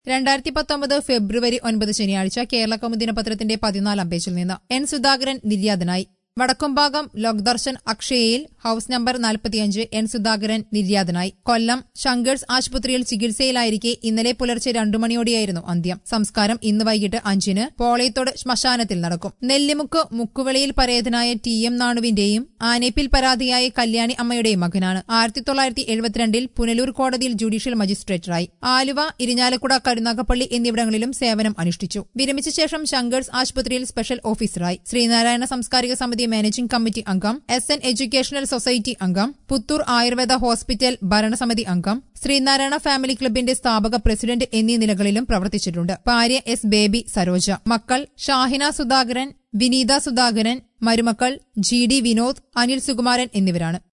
രണ്ടായിരത്തി പത്തൊമ്പത് ഫെബ്രുവരി ഒൻപത് ശനിയാഴ്ച കേരള കൗമുദിന പത്രത്തിന്റെ പതിനാലാം പേജിൽ നിന്ന് എൻ സുധാകരൻ നിര്യാതനായി വടക്കുംഭാഗം ലോക്ദർശൻ അക്ഷയയിൽ ഹൌസ് നമ്പർ നാൽപ്പത്തിയഞ്ച് എൻ സുധാകരൻ നിര്യാതനായി കൊല്ലം ശങ്കേഴ്സ് ആശുപത്രിയിൽ ചികിത്സയിലായിരിക്കെ ഇന്നലെ പുലർച്ചെ രണ്ടു മണിയോടെയായിരുന്നു അന്ത്യം സംസ്കാരം ഇന്ന് വൈകിട്ട് അഞ്ചിന് പോളയത്തോട് ശ്മശാനത്തിൽ നടക്കും നെല്ലിമുക്ക് മുക്കുവെളിയിൽ പരേതനായ ടി എം നാണുവിന്റെയും ആനേപ്പിൽ പരാതിയായ കല്യാണി അമ്മയുടെയും മകനാണ് ആയിരത്തി തൊള്ളായിരത്തി എഴുപത്തിരണ്ടിൽ പുനലൂർ കോടതിയിൽ ജുഡീഷ്യൽ മജിസ്ട്രേറ്ററായി ആലുവ ഇരിഞ്ഞാലക്കുട കരുനാഗപ്പള്ളി എന്നിവിടങ്ങളിലും സേവനം അനുഷ്ഠിച്ചു വിരമിച്ച ശേഷം ശങ്കേഴ്സ് ആശുപത്രിയിൽ സ്പെഷ്യൽ ഓഫീസറായി ശ്രീനാരായണ സാംസ്കാരിക സമിതി മാനേജിംഗ് കമ്മിറ്റി അംഗം എസ് എൻ എഡ്യൂക്കേഷണൽ സൊസൈറ്റി അംഗം പുത്തൂർ ആയുർവേദ ഹോസ്പിറ്റൽ ഭരണസമിതി അംഗം ശ്രീനാരായണ ഫാമിലി ക്ലബിന്റെ സ്ഥാപക പ്രസിഡന്റ് എന്നീ നിലകളിലും പ്രവർത്തിച്ചിട്ടുണ്ട് ഭാര്യ എസ് ബേബി സരോജ മക്കൾ ഷാഹിന സുധാകരൻ വിനീത സുധാകരൻ മരുമക്കൾ ജി ഡി വിനോദ് അനിൽ സുകുമാരൻ എന്നിവരാണ്